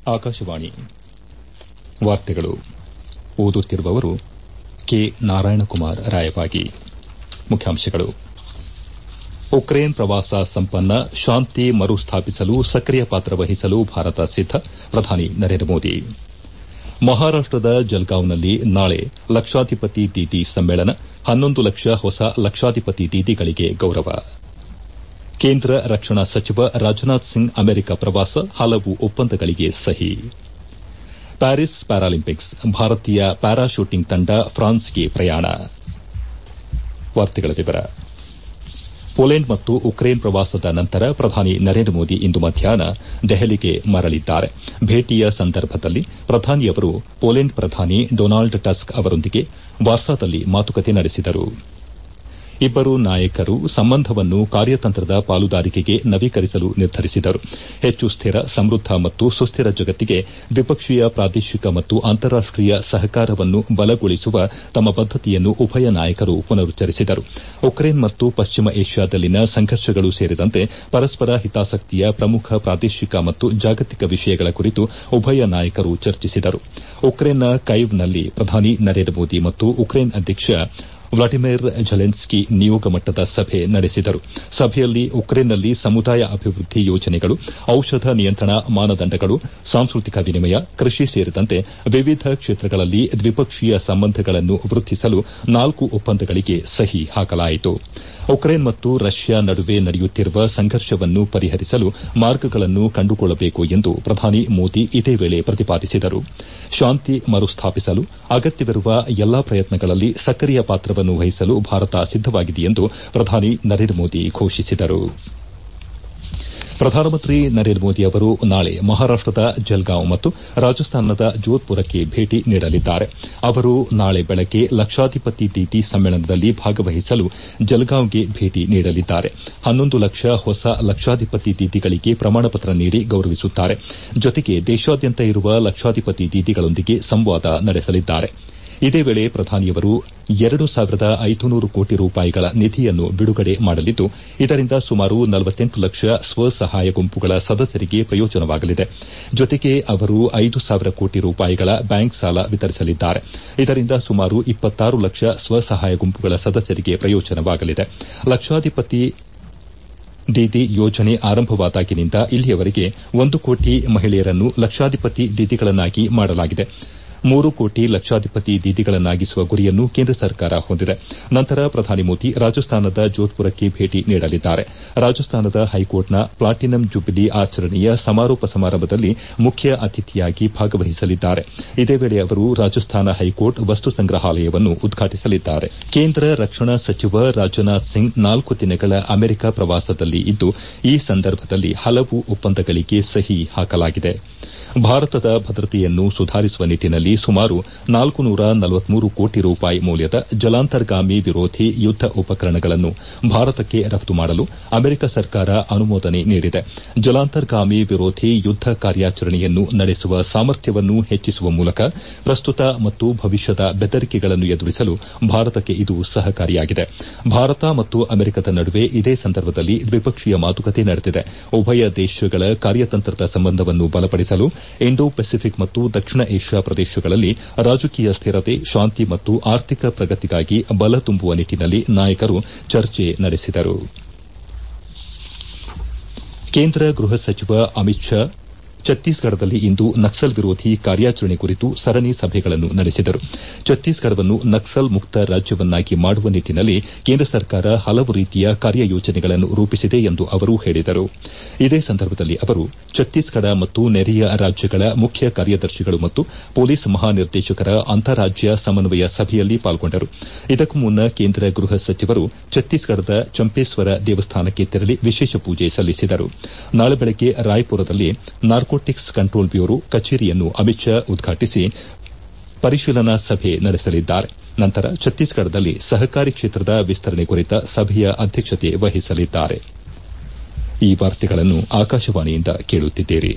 ಆಕಾಶವಾಣಿ ವಾರ್ತೆಗಳು ಓದುತ್ತಿರುವವರು ಕೆ ನಾರಾಯಣಕುಮಾರ್ ರಾಯಬಾಗಿ ಮುಖ್ಯಾಂಶಗಳು ಉಕ್ರೇನ್ ಪ್ರವಾಸ ಸಂಪನ್ನ ಶಾಂತಿ ಮರುಸ್ಥಾಪಿಸಲು ಸಕ್ರಿಯ ಪಾತ್ರ ವಹಿಸಲು ಭಾರತ ಸಿದ್ದ ಪ್ರಧಾನಿ ನರೇಂದ್ರ ಮೋದಿ ಮಹಾರಾಷ್ಟದ ಜಲ್ಗಾಂವ್ನಲ್ಲಿ ನಾಳೆ ಲಕ್ಷಾಧಿಪತಿ ದೀದಿ ಸಮ್ಮೇಳನ ಹನ್ನೊಂದು ಲಕ್ಷ ಹೊಸ ಲಕ್ಷಾಧಿಪತಿ ದೀದಿಗಳಿಗೆ ಗೌರವ ಕೇಂದ್ರ ರಕ್ಷಣಾ ಸಚಿವ ರಾಜನಾಥ್ ಸಿಂಗ್ ಅಮೆರಿಕ ಪ್ರವಾಸ ಹಲವು ಒಪ್ಪಂದಗಳಿಗೆ ಸಹಿ ಪ್ಯಾರಿಸ್ ಪ್ಯಾರಾಲಿಂಪಿಕ್ಸ್ ಭಾರತೀಯ ಪ್ಯಾರಾ ಶೂಟಿಂಗ್ ತಂಡ ಫ್ರಾನ್ಸ್ಗೆ ಪ್ರಯಾಣ ಪೋಲೆಂಡ್ ಮತ್ತು ಉಕ್ರೇನ್ ಪ್ರವಾಸದ ನಂತರ ಪ್ರಧಾನಿ ನರೇಂದ್ರ ಮೋದಿ ಇಂದು ಮಧ್ಯಾಹ್ನ ದೆಹಲಿಗೆ ಮರಳಿದ್ದಾರೆ ಭೇಟಿಯ ಸಂದರ್ಭದಲ್ಲಿ ಪ್ರಧಾನಿಯವರು ಪೋಲೆಂಡ್ ಪ್ರಧಾನಿ ಡೊನಾಲ್ಡ್ ಟಸ್ಕ್ ಅವರೊಂದಿಗೆ ವಾರ್ಸಾದಲ್ಲಿ ಮಾತುಕತೆ ನಡೆಸಿದರು ಇಬ್ಬರೂ ನಾಯಕರು ಸಂಬಂಧವನ್ನು ಕಾರ್ಯತಂತ್ರದ ಪಾಲುದಾರಿಕೆಗೆ ನವೀಕರಿಸಲು ನಿರ್ಧರಿಸಿದರು ಹೆಚ್ಚು ಸ್ಥಿರ ಸಮೃದ್ದ ಮತ್ತು ಸುಸ್ದಿರ ಜಗತ್ತಿಗೆ ದ್ವಿಪಕ್ಷೀಯ ಪ್ರಾದೇಶಿಕ ಮತ್ತು ಅಂತಾರಾಷ್ಟೀಯ ಸಹಕಾರವನ್ನು ಬಲಗೊಳಿಸುವ ತಮ್ಮ ಬದ್ದತೆಯನ್ನು ಉಭಯ ನಾಯಕರು ಪುನರುಚ್ಚರಿಸಿದರು ಉಕ್ರೇನ್ ಮತ್ತು ಪಶ್ಚಿಮ ಏಷ್ಯಾದಲ್ಲಿನ ಸಂಘರ್ಷಗಳು ಸೇರಿದಂತೆ ಪರಸ್ಪರ ಹಿತಾಸಕ್ತಿಯ ಪ್ರಮುಖ ಪ್ರಾದೇಶಿಕ ಮತ್ತು ಜಾಗತಿಕ ವಿಷಯಗಳ ಕುರಿತು ಉಭಯ ನಾಯಕರು ಚರ್ಚಿಸಿದರು ಉಕ್ರೇನ್ನ ಕೈವ್ನಲ್ಲಿ ಪ್ರಧಾನಿ ನರೇಂದ್ರ ಮೋದಿ ಮತ್ತು ಉಕ್ರೇನ್ ಅಧ್ಯಕ್ಷ ವ್ಲಾಡಿಮಿರ್ ಝೆಲೆನ್ಸ್ಕಿ ನಿಯೋಗ ಮಟ್ಟದ ಸಭೆ ನಡೆಸಿದರು ಸಭೆಯಲ್ಲಿ ಉಕ್ರೇನ್ನಲ್ಲಿ ಸಮುದಾಯ ಅಭಿವೃದ್ದಿ ಯೋಜನೆಗಳು ಔಷಧ ನಿಯಂತ್ರಣ ಮಾನದಂಡಗಳು ಸಾಂಸ್ಕೃತಿಕ ವಿನಿಮಯ ಕೃಷಿ ಸೇರಿದಂತೆ ವಿವಿಧ ಕ್ಷೇತ್ರಗಳಲ್ಲಿ ದ್ವಿಪಕ್ಷೀಯ ಸಂಬಂಧಗಳನ್ನು ವೃದ್ದಿಸಲು ನಾಲ್ಕು ಒಪ್ಪಂದಗಳಿಗೆ ಸಹಿ ಹಾಕಲಾಯಿತು ಉಕ್ರೇನ್ ಮತ್ತು ರಷ್ಯಾ ನಡುವೆ ನಡೆಯುತ್ತಿರುವ ಸಂಘರ್ಷವನ್ನು ಪರಿಹರಿಸಲು ಮಾರ್ಗಗಳನ್ನು ಕಂಡುಕೊಳ್ಳಬೇಕು ಎಂದು ಪ್ರಧಾನಿ ಮೋದಿ ಇದೇ ವೇಳೆ ಪ್ರತಿಪಾದಿಸಿದರು ಶಾಂತಿ ಮರುಸ್ಥಾಪಿಸಲು ಅಗತ್ಯವಿರುವ ಎಲ್ಲಾ ಪ್ರಯತ್ನಗಳಲ್ಲಿ ಸಕ್ರಿಯ ಪಾತ್ರವನ್ನು ವಹಿಸಲು ಭಾರತ ಸಿದ್ದವಾಗಿದೆ ಎಂದು ಪ್ರಧಾನಿ ನರೇಂದ್ರ ಮೋದಿ ಘೋಷಿಸಿದರು ಪ್ರಧಾನಮಂತ್ರಿ ನರೇಂದ್ರ ಮೋದಿ ಅವರು ನಾಳೆ ಮಹಾರಾಷ್ಟದ ಜಲ್ಗಾಂವ್ ಮತ್ತು ರಾಜಸ್ಥಾನದ ಜೋಧ್ಪುರಕ್ಕೆ ಭೇಟಿ ನೀಡಲಿದ್ದಾರೆ ಅವರು ನಾಳೆ ಬೆಳಗ್ಗೆ ಲಕ್ಷಾಧಿಪತಿ ದೀದಿ ಸಮ್ಮೇಳನದಲ್ಲಿ ಭಾಗವಹಿಸಲು ಜಲ್ಗಾಂವ್ಗೆ ಭೇಟಿ ನೀಡಲಿದ್ದಾರೆ ಹನ್ನೊಂದು ಲಕ್ಷ ಹೊಸ ಲಕ್ಷಾಧಿಪತಿ ದೀದಿಗಳಿಗೆ ಪ್ರಮಾಣಪತ್ರ ನೀಡಿ ಗೌರವಿಸುತ್ತಾರೆ ಜೊತೆಗೆ ದೇಶಾದ್ಯಂತ ಇರುವ ಲಕ್ಷಾಧಿಪತಿ ದೀದಿಗಳೊಂದಿಗೆ ಸಂವಾದ ನಡೆಸಲಿದ್ದಾರೆ ಇದೇ ವೇಳೆ ಪ್ರಧಾನಿಯವರು ಎರಡು ಸಾವಿರದ ಐದುನೂರು ಕೋಟಿ ರೂಪಾಯಿಗಳ ನಿಧಿಯನ್ನು ಬಿಡುಗಡೆ ಮಾಡಲಿದ್ದು ಇದರಿಂದ ಸುಮಾರು ನಲವತ್ತೆಂಟು ಲಕ್ಷ ಸ್ವಸಹಾಯ ಗುಂಪುಗಳ ಸದಸ್ಯರಿಗೆ ಪ್ರಯೋಜನವಾಗಲಿದೆ ಜೊತೆಗೆ ಅವರು ಐದು ಸಾವಿರ ಕೋಟಿ ರೂಪಾಯಿಗಳ ಬ್ಯಾಂಕ್ ಸಾಲ ವಿತರಿಸಲಿದ್ದಾರೆ ಇದರಿಂದ ಸುಮಾರು ಇಪ್ಪತ್ತಾರು ಲಕ್ಷ ಸ್ವಸಹಾಯ ಗುಂಪುಗಳ ಸದಸ್ಯರಿಗೆ ಪ್ರಯೋಜನವಾಗಲಿದೆ ಲಕ್ಷಾಧಿಪತಿ ದೀದಿ ಯೋಜನೆ ಆರಂಭವಾದಾಗಿನಿಂದ ಇಲ್ಲಿಯವರೆಗೆ ಒಂದು ಕೋಟಿ ಮಹಿಳೆಯರನ್ನು ಲಕ್ಷಾಧಿಪತಿ ದೀದಿಗಳನ್ನಾಗಿ ಮಾಡಲಾಗಿದೆ ಮೂರು ಕೋಟಿ ಲಕ್ಷಾಧಿಪತಿ ದೀದಿಗಳನ್ನಾಗಿಸುವ ಗುರಿಯನ್ನು ಕೇಂದ್ರ ಸರ್ಕಾರ ಹೊಂದಿದೆ ನಂತರ ಪ್ರಧಾನಿ ಮೋದಿ ರಾಜಸ್ಥಾನದ ಜೋಧ್ಪುರಕ್ಕೆ ಭೇಟಿ ನೀಡಲಿದ್ದಾರೆ ರಾಜಸ್ಥಾನದ ಹೈಕೋರ್ಟ್ನ ಪ್ಲಾಟಿನಂ ಜುಬಿಲಿ ಆಚರಣೆಯ ಸಮಾರೋಪ ಸಮಾರಂಭದಲ್ಲಿ ಮುಖ್ಯ ಅತಿಥಿಯಾಗಿ ಭಾಗವಹಿಸಲಿದ್ದಾರೆ ಇದೇ ವೇಳೆ ಅವರು ರಾಜಸ್ಥಾನ ಹೈಕೋರ್ಟ್ ವಸ್ತು ಸಂಗ್ರಹಾಲಯವನ್ನು ಉದ್ಘಾಟಿಸಲಿದ್ದಾರೆ ಕೇಂದ್ರ ರಕ್ಷಣಾ ಸಚಿವ ರಾಜನಾಥ್ ಸಿಂಗ್ ನಾಲ್ಕು ದಿನಗಳ ಅಮೆರಿಕ ಪ್ರವಾಸದಲ್ಲಿ ಇದ್ದು ಈ ಸಂದರ್ಭದಲ್ಲಿ ಹಲವು ಒಪ್ಪಂದಗಳಿಗೆ ಸಹಿ ಹಾಕಲಾಗಿದೆ ಭಾರತದ ಭದ್ರತೆಯನ್ನು ಸುಧಾರಿಸುವ ನಿಟ್ಟಿನಲ್ಲಿ ಸುಮಾರು ನಾಲ್ಕು ನೂರ ನಲವತ್ಮೂರು ಕೋಟಿ ರೂಪಾಯಿ ಮೌಲ್ಯದ ಜಲಾಂತರ್ಗಾಮಿ ವಿರೋಧಿ ಯುದ್ದ ಉಪಕರಣಗಳನ್ನು ಭಾರತಕ್ಕೆ ರಫ್ತು ಮಾಡಲು ಅಮೆರಿಕ ಸರ್ಕಾರ ಅನುಮೋದನೆ ನೀಡಿದೆ ಜಲಾಂತರ್ಗಾಮಿ ವಿರೋಧಿ ಯುದ್ದ ಕಾರ್ಯಾಚರಣೆಯನ್ನು ನಡೆಸುವ ಸಾಮರ್ಥ್ಯವನ್ನು ಹೆಚ್ಚಿಸುವ ಮೂಲಕ ಪ್ರಸ್ತುತ ಮತ್ತು ಭವಿಷ್ಯದ ಬೆದರಿಕೆಗಳನ್ನು ಎದುರಿಸಲು ಭಾರತಕ್ಕೆ ಇದು ಸಹಕಾರಿಯಾಗಿದೆ ಭಾರತ ಮತ್ತು ಅಮೆರಿಕದ ನಡುವೆ ಇದೇ ಸಂದರ್ಭದಲ್ಲಿ ದ್ವಿಪಕ್ಷೀಯ ಮಾತುಕತೆ ನಡೆದಿದೆ ಉಭಯ ದೇಶಗಳ ಕಾರ್ಯತಂತ್ರದ ಸಂಬಂಧವನ್ನು ಬಲಪಡಿಸಲು ಇಂಡೋ ಪೆಸಿಫಿಕ್ ಮತ್ತು ದಕ್ಷಿಣ ಏಷ್ಯಾ ಪ್ರದೇಶಗಳಲ್ಲಿ ರಾಜಕೀಯ ಸ್ಥಿರತೆ ಶಾಂತಿ ಮತ್ತು ಆರ್ಥಿಕ ಪ್ರಗತಿಗಾಗಿ ಬಲ ತುಂಬುವ ನಿಟ್ಟಿನಲ್ಲಿ ನಾಯಕರು ಚರ್ಚೆ ನಡೆಸಿದರು ಕೇಂದ್ರ ಗೃಹ ಸಚಿವ ಅಮಿತ್ ಶಾ ಛತ್ತೀಸ್ಗಢದಲ್ಲಿ ಇಂದು ನಕ್ಸಲ್ ವಿರೋಧಿ ಕಾರ್ಯಾಚರಣೆ ಕುರಿತು ಸರಣಿ ಸಭೆಗಳನ್ನು ನಡೆಸಿದರು ಛತ್ತೀಸ್ಗಢವನ್ನು ನಕ್ಸಲ್ ಮುಕ್ತ ರಾಜ್ಯವನ್ನಾಗಿ ಮಾಡುವ ನಿಟ್ಟಿನಲ್ಲಿ ಕೇಂದ್ರ ಸರ್ಕಾರ ಹಲವು ರೀತಿಯ ಕಾರ್ಯಯೋಜನೆಗಳನ್ನು ರೂಪಿಸಿದೆ ಎಂದು ಅವರು ಹೇಳಿದರು ಇದೇ ಸಂದರ್ಭದಲ್ಲಿ ಅವರು ಛತ್ತೀಸ್ಗಢ ಮತ್ತು ನೆರೆಯ ರಾಜ್ಯಗಳ ಮುಖ್ಯ ಕಾರ್ಯದರ್ಶಿಗಳು ಮತ್ತು ಪೊಲೀಸ್ ಮಹಾನಿರ್ದೇಶಕರ ಅಂತಾರಾಜ್ಯ ಸಮನ್ವಯ ಸಭೆಯಲ್ಲಿ ಪಾಲ್ಗೊಂಡರು ಇದಕ್ಕೂ ಮುನ್ನ ಕೇಂದ್ರ ಗೃಹ ಸಚಿವರು ಛತ್ತೀಸ್ಗಢದ ಚಂಪೇಶ್ವರ ದೇವಸ್ಥಾನಕ್ಕೆ ತೆರಳಿ ವಿಶೇಷ ಪೂಜೆ ಸಲ್ಲಿಸಿದರು ನಾಳೆ ಬೆಳಗ್ಗೆ ರಾಯ್ಪುರದಲ್ಲಿ ನಾರ್ಕೋಟಿಕ್ಸ್ ಕಂಟ್ರೋಲ್ ಬ್ಯೂರೋ ಕಚೇರಿಯನ್ನು ಅಮಿತ್ ಶಾ ಉದ್ಘಾಟಿಸಿ ಪರಿಶೀಲನಾ ಸಭೆ ನಡೆಸಲಿದ್ದಾರೆ ನಂತರ ಛತ್ತೀಸ್ಗಢದಲ್ಲಿ ಸಹಕಾರಿ ಕ್ಷೇತ್ರದ ವಿಸ್ತರಣೆ ಕುರಿತ ಸಭೆಯ ಅಧ್ಯಕ್ಷತೆ ವಹಿಸಲಿದ್ದಾರೆ ಈ ವಾರ್ತೆಗಳನ್ನು ಆಕಾಶವಾಣಿಯಿಂದ ಕೇಳುತ್ತಿದ್ದೀರಿ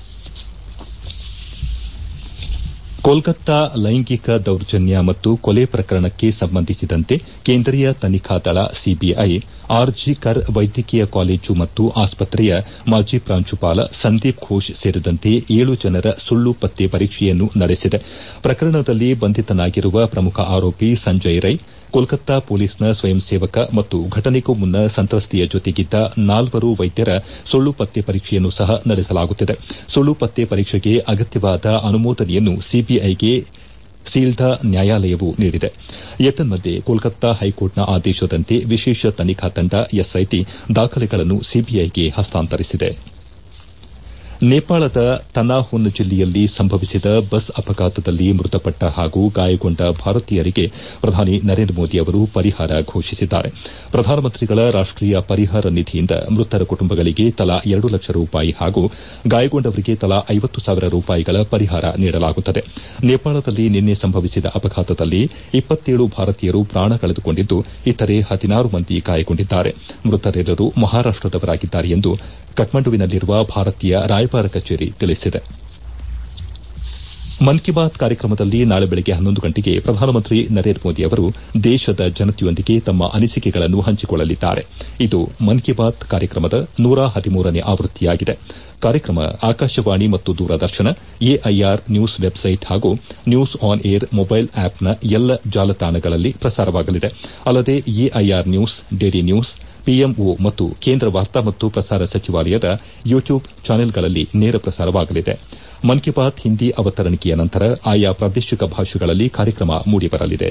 ಕೋಲ್ಕತ್ತಾ ಲೈಂಗಿಕ ದೌರ್ಜನ್ಯ ಮತ್ತು ಕೊಲೆ ಪ್ರಕರಣಕ್ಕೆ ಸಂಬಂಧಿಸಿದಂತೆ ಕೇಂದ್ರೀಯ ತನಿಖಾ ದಳ ಸಿಬಿಐ ಆರ್ಜಿ ಕರ್ ವೈದ್ಯಕೀಯ ಕಾಲೇಜು ಮತ್ತು ಆಸ್ಪತ್ರೆಯ ಮಾಜಿ ಪ್ರಾಂಶುಪಾಲ ಸಂದೀಪ್ ಘೋಷ್ ಸೇರಿದಂತೆ ಏಳು ಜನರ ಸುಳ್ಳು ಪತ್ತೆ ಪರೀಕ್ಷೆಯನ್ನು ನಡೆಸಿದೆ ಪ್ರಕರಣದಲ್ಲಿ ಬಂಧಿತನಾಗಿರುವ ಪ್ರಮುಖ ಆರೋಪಿ ಸಂಜಯ್ ರೈ ಕೋಲ್ಕತ್ತಾ ಪೊಲೀಸ್ನ ಸ್ವಯಂ ಸೇವಕ ಮತ್ತು ಘಟನೆಗೂ ಮುನ್ನ ಸಂತ್ರಸ್ತೆಯ ಜೊತೆಗಿದ್ದ ನಾಲ್ವರು ವೈದ್ಯರ ಸುಳ್ಳು ಪತ್ತೆ ಪರೀಕ್ಷೆಯನ್ನು ಸಹ ನಡೆಸಲಾಗುತ್ತಿದೆ ಸುಳ್ಳು ಪತ್ತೆ ಪರೀಕ್ಷೆಗೆ ಅಗತ್ಯವಾದ ಅನುಮೋದನೆಯನ್ನು ಸಿಬಿಐಗೆ ಸೀಲ್ದಾ ನ್ಯಾಯಾಲಯವು ನೀಡಿದೆ ಏತನ್ಮಧ್ಯೆ ಕೋಲ್ಕತ್ತಾ ಹೈಕೋರ್ಟ್ನ ಆದೇಶದಂತೆ ವಿಶೇಷ ತನಿಖಾ ತಂಡ ಎಸ್ಐಟಿ ದಾಖಲೆಗಳನ್ನು ಸಿಬಿಐಗೆ ಹಸ್ತಾಂತರಿಸಿದೆ ನೇಪಾಳದ ತನಾಹುನ್ ಜಿಲ್ಲೆಯಲ್ಲಿ ಸಂಭವಿಸಿದ ಬಸ್ ಅಪಘಾತದಲ್ಲಿ ಮೃತಪಟ್ಟ ಹಾಗೂ ಗಾಯಗೊಂಡ ಭಾರತೀಯರಿಗೆ ಪ್ರಧಾನಿ ನರೇಂದ್ರ ಮೋದಿ ಅವರು ಪರಿಹಾರ ಘೋಷಿಸಿದ್ದಾರೆ ಪ್ರಧಾನಮಂತ್ರಿಗಳ ರಾಷ್ಟೀಯ ಪರಿಹಾರ ನಿಧಿಯಿಂದ ಮೃತರ ಕುಟುಂಬಗಳಿಗೆ ತಲಾ ಎರಡು ಲಕ್ಷ ರೂಪಾಯಿ ಹಾಗೂ ಗಾಯಗೊಂಡವರಿಗೆ ತಲಾ ಐವತ್ತು ಸಾವಿರ ರೂಪಾಯಿಗಳ ಪರಿಹಾರ ನೀಡಲಾಗುತ್ತದೆ ನೇಪಾಳದಲ್ಲಿ ನಿನ್ನೆ ಸಂಭವಿಸಿದ ಅಪಘಾತದಲ್ಲಿ ಇಪ್ಪತ್ತೇಳು ಭಾರತೀಯರು ಪ್ರಾಣ ಕಳೆದುಕೊಂಡಿದ್ದು ಇತರೆ ಹದಿನಾರು ಮಂದಿ ಗಾಯಗೊಂಡಿದ್ದಾರೆ ಮೃತರೆಲ್ಲರೂ ಮಹಾರಾಷ್ಟದವರಾಗಿದ್ದಾರೆ ಎಂದು ಕಠ್ಮಂಡುವಿನಲ್ಲಿರುವ ಭಾರತೀಯ ರಾಯಭಾರ ಕಚೇರಿ ತಿಳಿಸಿದೆ ಮನ್ ಕಿ ಬಾತ್ ಕಾರ್ಯಕ್ರಮದಲ್ಲಿ ನಾಳೆ ಬೆಳಗ್ಗೆ ಹನ್ನೊಂದು ಗಂಟೆಗೆ ಪ್ರಧಾನಮಂತ್ರಿ ನರೇಂದ್ರ ಮೋದಿ ಅವರು ದೇಶದ ಜನತೆಯೊಂದಿಗೆ ತಮ್ಮ ಅನಿಸಿಕೆಗಳನ್ನು ಹಂಚಿಕೊಳ್ಳಲಿದ್ದಾರೆ ಇದು ಮನ್ ಕಿ ಬಾತ್ ಕಾರ್ಯಕ್ರಮದ ನೂರ ಹದಿಮೂರನೇ ಆವೃತ್ತಿಯಾಗಿದೆ ಕಾರ್ಯಕ್ರಮ ಆಕಾಶವಾಣಿ ಮತ್ತು ದೂರದರ್ಶನ ಎಐಆರ್ ನ್ಯೂಸ್ ವೆಬ್ಸೈಟ್ ಹಾಗೂ ನ್ಯೂಸ್ ಆನ್ ಏರ್ ಮೊಬೈಲ್ ಆಪ್ನ ಎಲ್ಲ ಜಾಲತಾಣಗಳಲ್ಲಿ ಪ್ರಸಾರವಾಗಲಿದೆ ಅಲ್ಲದೆ AIR news DD news PMO ಮತ್ತು ಕೇಂದ್ರ ವಾರ್ತಾ ಮತ್ತು ಪ್ರಸಾರ ಸಚಿವಾಲಯದ ಯೂಟ್ಯೂಬ್ ಚಾನೆಲ್ಗಳಲ್ಲಿ ನೇರ ಪ್ರಸಾರವಾಗಲಿದೆ ಮನ್ ಕಿ ಬಾತ್ ಹಿಂದಿ ಅವತರಣಿಕೆಯ ನಂತರ ಆಯಾ ಪ್ರಾದೇಶಿಕ ಭಾಷೆಗಳಲ್ಲಿ ಕಾರ್ಯಕ್ರಮ ಮೂಡಿಬರಲಿದೆ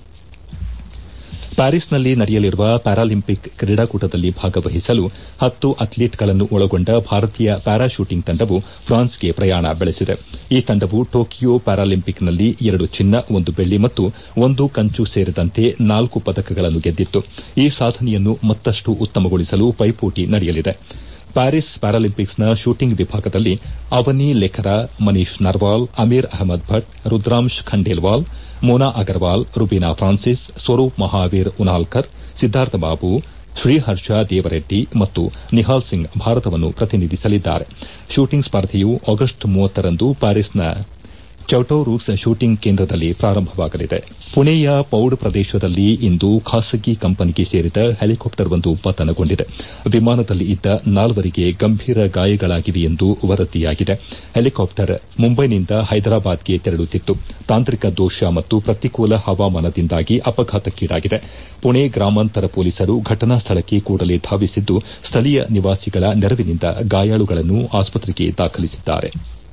ಪ್ಯಾರಿಸ್ನಲ್ಲಿ ನಡೆಯಲಿರುವ ಪ್ಯಾರಾಲಿಂಪಿಕ್ ಕ್ರೀಡಾಕೂಟದಲ್ಲಿ ಭಾಗವಹಿಸಲು ಹತ್ತು ಅಥ್ಲೀಟ್ಗಳನ್ನು ಒಳಗೊಂಡ ಭಾರತೀಯ ಪ್ಯಾರಾ ಶೂಟಿಂಗ್ ತಂಡವು ಫ್ರಾನ್ಸ್ಗೆ ಪ್ರಯಾಣ ಬೆಳೆಸಿದೆ ಈ ತಂಡವು ಟೋಕಿಯೋ ಪ್ಯಾರಾಲಿಂಪಿಕ್ನಲ್ಲಿ ಎರಡು ಚಿನ್ನ ಒಂದು ಬೆಳ್ಳಿ ಮತ್ತು ಒಂದು ಕಂಚು ಸೇರಿದಂತೆ ನಾಲ್ಕು ಪದಕಗಳನ್ನು ಗೆದ್ದಿತ್ತು ಈ ಸಾಧನೆಯನ್ನು ಮತ್ತಷ್ಟು ಉತ್ತಮಗೊಳಿಸಲು ಪೈಪೋಟಿ ನಡೆಯಲಿದೆ ಪ್ಯಾರಿಸ್ ಪ್ಯಾರಾಲಿಂಪಿಕ್ಸ್ನ ಶೂಟಿಂಗ್ ವಿಭಾಗದಲ್ಲಿ ಅವನಿ ಲೆಖರಾ ಮನೀಶ್ ನರ್ವಾಲ್ ಅಮೀರ್ ಅಹಮದ್ ಭಟ್ ರುದ್ರಾಂಶ್ ಖಂಡೇಲ್ವಾಲ್ ಮೋನಾ ಅಗರ್ವಾಲ್ ರುಬೀನಾ ಫ್ರಾನ್ಸಿಸ್ ಸ್ವರೂಪ್ ಮಹಾವೀರ್ ಉನಾಲ್ಕರ್ ಸಿದ್ದಾರ್ಥ ಬಾಬು ಶ್ರೀಹರ್ಷ ದೇವರೆಡ್ಡಿ ಮತ್ತು ನಿಹಾಲ್ ಸಿಂಗ್ ಭಾರತವನ್ನು ಪ್ರತಿನಿಧಿಸಲಿದ್ದಾರೆ ಶೂಟಿಂಗ್ ಸ್ಪರ್ಧೆಯು ಆಗಸ್ಟ್ ಮೂವತ್ತರಂದು ಪ್ಯಾರಿಸ್ನ ಚೌಟೌರೂಸ್ ಶೂಟಿಂಗ್ ಕೇಂದ್ರದಲ್ಲಿ ಪ್ರಾರಂಭವಾಗಲಿದೆ ಪುಣೆಯ ಪೌಡ್ ಪ್ರದೇಶದಲ್ಲಿ ಇಂದು ಖಾಸಗಿ ಕಂಪನಿಗೆ ಸೇರಿದ ಹೆಲಿಕಾಪ್ಟರ್ವೊಂದು ಪತನಗೊಂಡಿದೆ ವಿಮಾನದಲ್ಲಿ ಇದ್ದ ನಾಲ್ವರಿಗೆ ಗಂಭೀರ ಗಾಯಗಳಾಗಿವೆ ಎಂದು ವರದಿಯಾಗಿದೆ ಹೆಲಿಕಾಪ್ಟರ್ ಮುಂಬೈನಿಂದ ಹೈದರಾಬಾದ್ಗೆ ತೆರಳುತ್ತಿತ್ತು ತಾಂತ್ರಿಕ ದೋಷ ಮತ್ತು ಪ್ರತಿಕೂಲ ಹವಾಮಾನದಿಂದಾಗಿ ಅಪಘಾತಕ್ಕೀಡಾಗಿದೆ ಪುಣೆ ಗ್ರಾಮಾಂತರ ಪೊಲೀಸರು ಘಟನಾ ಸ್ಥಳಕ್ಕೆ ಕೂಡಲೇ ಧಾವಿಸಿದ್ದು ಸ್ಥಳೀಯ ನಿವಾಸಿಗಳ ನೆರವಿನಿಂದ ಗಾಯಾಳುಗಳನ್ನು ಆಸ್ಪತ್ರೆಗೆ ದಾಖಲಿಸಿದ್ದಾರೆ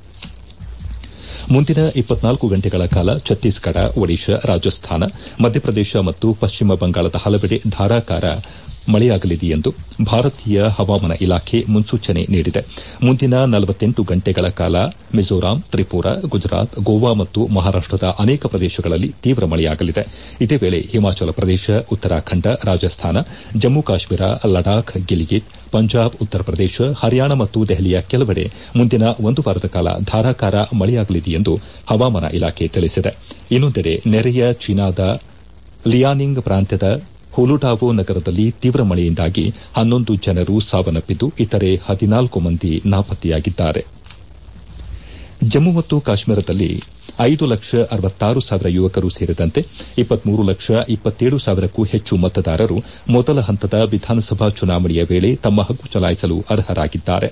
ಮುಂದಿನ ಇಪ್ಪತ್ನಾಲ್ಕು ಗಂಟೆಗಳ ಕಾಲ ಛತ್ತೀಸ್ಗಢ ಒಡಿಶಾ ರಾಜಸ್ಥಾನ ಮಧ್ಯಪ್ರದೇಶ ಮತ್ತು ಪಶ್ಚಿಮ ಬಂಗಾಳದ ಹಲವೆಡೆ ಧಾರಾಕಾರ ಮಳೆಯಾಗಲಿದೆ ಎಂದು ಭಾರತೀಯ ಹವಾಮಾನ ಇಲಾಖೆ ಮುನ್ಸೂಚನೆ ನೀಡಿದೆ ಮುಂದಿನ ನಲವತ್ತೆಂಟು ಗಂಟೆಗಳ ಕಾಲ ಮಿಜೋರಾಂ ತ್ರಿಪುರಾ ಗುಜರಾತ್ ಗೋವಾ ಮತ್ತು ಮಹಾರಾಷ್ಟದ ಅನೇಕ ಪ್ರದೇಶಗಳಲ್ಲಿ ತೀವ್ರ ಮಳೆಯಾಗಲಿದೆ ಇದೇ ವೇಳೆ ಹಿಮಾಚಲ ಪ್ರದೇಶ ಉತ್ತರಾಖಂಡ ರಾಜಸ್ಥಾನ ಜಮ್ಮು ಕಾಶ್ಮೀರ ಲಡಾಖ್ ಗಿಲ್ಗಿಟ್ ಪಂಜಾಬ್ ಉತ್ತರ ಪ್ರದೇಶ ಹರಿಯಾಣ ಮತ್ತು ದೆಹಲಿಯ ಕೆಲವೆಡೆ ಮುಂದಿನ ಒಂದು ವಾರದ ಕಾಲ ಧಾರಾಕಾರ ಮಳೆಯಾಗಲಿದೆ ಎಂದು ಹವಾಮಾನ ಇಲಾಖೆ ತಿಳಿಸಿದೆ ಇನ್ನೊಂದೆಡೆ ನೆರೆಯ ಚೀನಾದ ಲಿಯಾನಿಂಗ್ ಪ್ರಾಂತ್ಯದ ಹುಲುಡಾವೋ ನಗರದಲ್ಲಿ ತೀವ್ರ ಮಳೆಯಿಂದಾಗಿ ಹನ್ನೊಂದು ಜನರು ಸಾವನ್ನಪ್ಪಿದ್ದು ಇತರೆ ಹದಿನಾಲ್ಕು ಮಂದಿ ನಾಪತ್ತೆಯಾಗಿದ್ದಾರೆ ಜಮ್ಮು ಮತ್ತು ಕಾಶ್ಮೀರದಲ್ಲಿ ಐದು ಲಕ್ಷ ಅರವತ್ತಾರು ಸಾವಿರ ಯುವಕರು ಸೇರಿದಂತೆ ಇಪ್ಪತ್ಮೂರು ಲಕ್ಷ ಇಪ್ಪತ್ತೇಳು ಸಾವಿರಕ್ಕೂ ಹೆಚ್ಚು ಮತದಾರರು ಮೊದಲ ಹಂತದ ವಿಧಾನಸಭಾ ಚುನಾವಣೆಯ ವೇಳೆ ತಮ್ಮ ಹಕ್ಕು ಚಲಾಯಿಸಲು ಅರ್ಹರಾಗಿದ್ದಾರೆ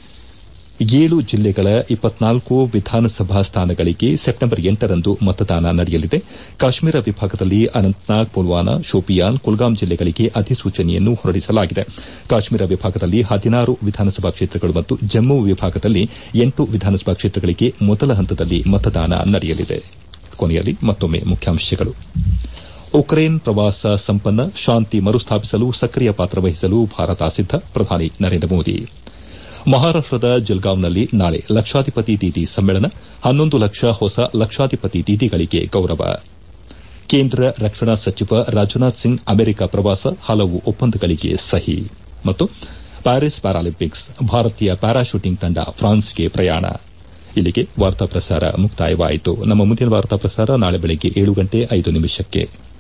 ಏಳು ಜಿಲ್ಲೆಗಳ ಇಪ್ಪತ್ನಾಲ್ಕು ವಿಧಾನಸಭಾ ಸ್ಥಾನಗಳಿಗೆ ಸೆಪ್ಟೆಂಬರ್ ಎಂಟರಂದು ಮತದಾನ ನಡೆಯಲಿದೆ ಕಾಶ್ಮೀರ ವಿಭಾಗದಲ್ಲಿ ಅನಂತನಾಗ್ ಪುಲ್ವಾಮಾ ಶೋಪಿಯಾನ್ ಕುಲ್ಗಾಂ ಜಿಲ್ಲೆಗಳಿಗೆ ಅಧಿಸೂಚನೆಯನ್ನು ಹೊರಡಿಸಲಾಗಿದೆ ಕಾಶ್ಮೀರ ವಿಭಾಗದಲ್ಲಿ ಹದಿನಾರು ವಿಧಾನಸಭಾ ಕ್ಷೇತ್ರಗಳು ಮತ್ತು ಜಮ್ಮು ವಿಭಾಗದಲ್ಲಿ ಎಂಟು ವಿಧಾನಸಭಾ ಕ್ಷೇತ್ರಗಳಿಗೆ ಮೊದಲ ಹಂತದಲ್ಲಿ ಮತದಾನ ನಡೆಯಲಿದೆ ಕೊನೆಯಲ್ಲಿ ಮತ್ತೊಮ್ಮೆ ಮುಖ್ಯಾಂಶಗಳು ಉಕ್ರೇನ್ ಪ್ರವಾಸ ಸಂಪನ್ನ ಶಾಂತಿ ಮರುಸ್ಥಾಪಿಸಲು ಸಕ್ರಿಯ ಪಾತ್ರ ವಹಿಸಲು ಭಾರತ ಸಿದ್ದ ಪ್ರಧಾನಿ ನರೇಂದ್ರ ಮೋದಿ ಮಹಾರಾಷ್ಟದ ಜಲ್ಗಾಂವ್ನಲ್ಲಿ ನಾಳೆ ಲಕ್ಷಾಧಿಪತಿ ದೀದಿ ಸಮ್ಮೇಳನ ಹನ್ನೊಂದು ಲಕ್ಷ ಹೊಸ ಲಕ್ಷಾಧಿಪತಿ ದೀದಿಗಳಿಗೆ ಗೌರವ ಕೇಂದ್ರ ರಕ್ಷಣಾ ಸಚಿವ ರಾಜನಾಥ್ ಸಿಂಗ್ ಅಮೆರಿಕ ಪ್ರವಾಸ ಹಲವು ಒಪ್ಪಂದಗಳಿಗೆ ಸಹಿ ಮತ್ತು ಪ್ಯಾರಿಸ್ ಪ್ಯಾರಾಲಿಂಪಿಕ್ಸ್ ಭಾರತೀಯ ಪ್ಯಾರಾ ಶೂಟಿಂಗ್ ತಂಡ ಫ್ರಾನ್ಸ್ಗೆ ಪ್ರಯಾಣ ಇಲ್ಲಿಗೆ ವಾರ್ತಾ ಪ್ರಸಾರ ಮುಕ್ತಾಯವಾಯಿತು ನಮ್ಮ ಮುಂದಿನ ವಾರ್ತಾ ಪ್ರಸಾರ ನಾಳೆ ಬೆಳಗ್ಗೆ ಏಳು ಗಂಟೆ ಐದು ನಿಮಿಷಕ್ಕೆ